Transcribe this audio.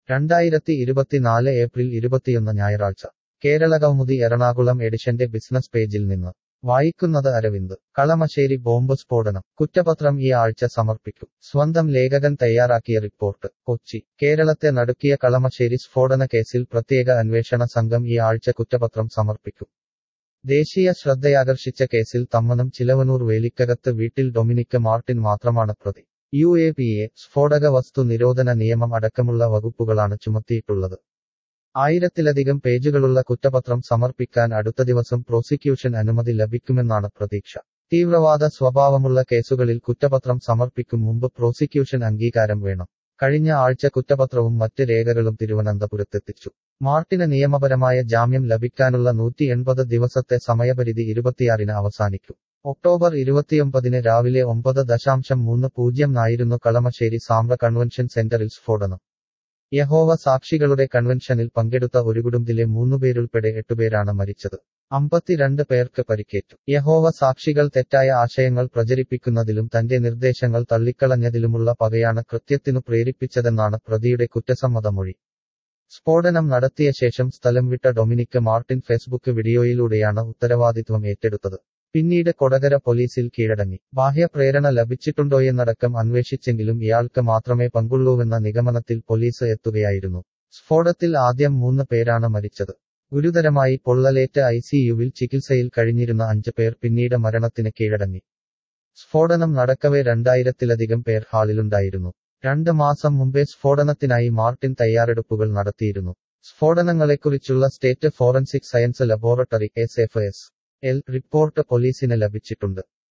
രണ്ടായിരത്തി ഇരുപത്തിനാല് ഏപ്രിൽ ഇരുപത്തിയൊന്ന് ഞായറാഴ്ച കേരള കൗമുദി എറണാകുളം എഡിഷന്റെ ബിസിനസ് പേജിൽ നിന്ന് വായിക്കുന്നത് അരവിന്ദ് കളമശ്ശേരി ബോംബ് സ്ഫോടനം കുറ്റപത്രം ഈ ആഴ്ച സമർപ്പിക്കും സ്വന്തം ലേഖകൻ തയ്യാറാക്കിയ റിപ്പോർട്ട് കൊച്ചി കേരളത്തെ നടുക്കിയ കളമശ്ശേരി സ്ഫോടന കേസിൽ പ്രത്യേക അന്വേഷണ സംഘം ഈ ആഴ്ച കുറ്റപത്രം സമർപ്പിക്കും ദേശീയ ശ്രദ്ധയാകർഷിച്ച കേസിൽ തമ്മനം ചിലവനൂർ വേലിക്കകത്ത് വീട്ടിൽ ഡൊമിനിക് മാർട്ടിൻ മാത്രമാണ് പ്രതി യു എ പി എ സ്ഫോടക വസ്തു നിരോധന നിയമം അടക്കമുള്ള വകുപ്പുകളാണ് ചുമത്തിയിട്ടുള്ളത് ആയിരത്തിലധികം പേജുകളുള്ള കുറ്റപത്രം സമർപ്പിക്കാൻ അടുത്ത ദിവസം പ്രോസിക്യൂഷൻ അനുമതി ലഭിക്കുമെന്നാണ് പ്രതീക്ഷ തീവ്രവാദ സ്വഭാവമുള്ള കേസുകളിൽ കുറ്റപത്രം സമർപ്പിക്കും മുമ്പ് പ്രോസിക്യൂഷൻ അംഗീകാരം വേണം കഴിഞ്ഞ ആഴ്ച കുറ്റപത്രവും മറ്റ് രേഖകളും തിരുവനന്തപുരത്തെത്തിച്ചു മാർട്ടിന് നിയമപരമായ ജാമ്യം ലഭിക്കാനുള്ള നൂറ്റി എൺപത് ദിവസത്തെ സമയപരിധി ഇരുപത്തിയാറിന് അവസാനിക്കും ഒക്ടോബർ ഇരുപത്തിയൊമ്പതിന് രാവിലെ ഒമ്പത് ദശാംശം മൂന്ന് പൂജ്യംനായിരുന്നു കളമശ്ശേരി സാമ്ര കൺവെൻഷൻ സെന്ററിൽ സ്ഫോടനം യഹോവ സാക്ഷികളുടെ കൺവെൻഷനിൽ പങ്കെടുത്ത ഒരു കുടുംബത്തിലെ മൂന്നുപേരുൾപ്പെടെ എട്ടുപേരാണ് മരിച്ചത് അമ്പത്തിരണ്ട് പേർക്ക് പരിക്കേറ്റു യഹോവ സാക്ഷികൾ തെറ്റായ ആശയങ്ങൾ പ്രചരിപ്പിക്കുന്നതിലും തന്റെ നിർദ്ദേശങ്ങൾ തള്ളിക്കളഞ്ഞതിലുമുള്ള പകയാണ് കൃത്യത്തിനു പ്രേരിപ്പിച്ചതെന്നാണ് പ്രതിയുടെ കുറ്റസമ്മതമൊഴി സ്ഫോടനം നടത്തിയ ശേഷം സ്ഥലം വിട്ട ഡൊമിനിക് മാർട്ടിൻ ഫേസ്ബുക്ക് വീഡിയോയിലൂടെയാണ് ഉത്തരവാദിത്വം ഏറ്റെടുത്തത് പിന്നീട് കൊടകര പോലീസിൽ കീഴടങ്ങി ബാഹ്യ പ്രേരണ ലഭിച്ചിട്ടുണ്ടോയെന്നടക്കം അന്വേഷിച്ചെങ്കിലും ഇയാൾക്ക് മാത്രമേ പങ്കുള്ളൂവെന്ന നിഗമനത്തിൽ പോലീസ് എത്തുകയായിരുന്നു സ്ഫോടത്തിൽ ആദ്യം മൂന്ന് പേരാണ് മരിച്ചത് ഗുരുതരമായി പൊള്ളലേറ്റ് ഐസിയുവിൽ ചികിത്സയിൽ കഴിഞ്ഞിരുന്ന അഞ്ച് പേർ പിന്നീട് മരണത്തിന് കീഴടങ്ങി സ്ഫോടനം നടക്കവേ രണ്ടായിരത്തിലധികം പേർ ഹാളിലുണ്ടായിരുന്നു രണ്ട് മാസം മുമ്പേ സ്ഫോടനത്തിനായി മാർട്ടിൻ തയ്യാറെടുപ്പുകൾ നടത്തിയിരുന്നു സ്ഫോടനങ്ങളെക്കുറിച്ചുള്ള state forensic science laboratory S F S L report പോലീസിന് ലഭിച്ചിട്ടുണ്ട്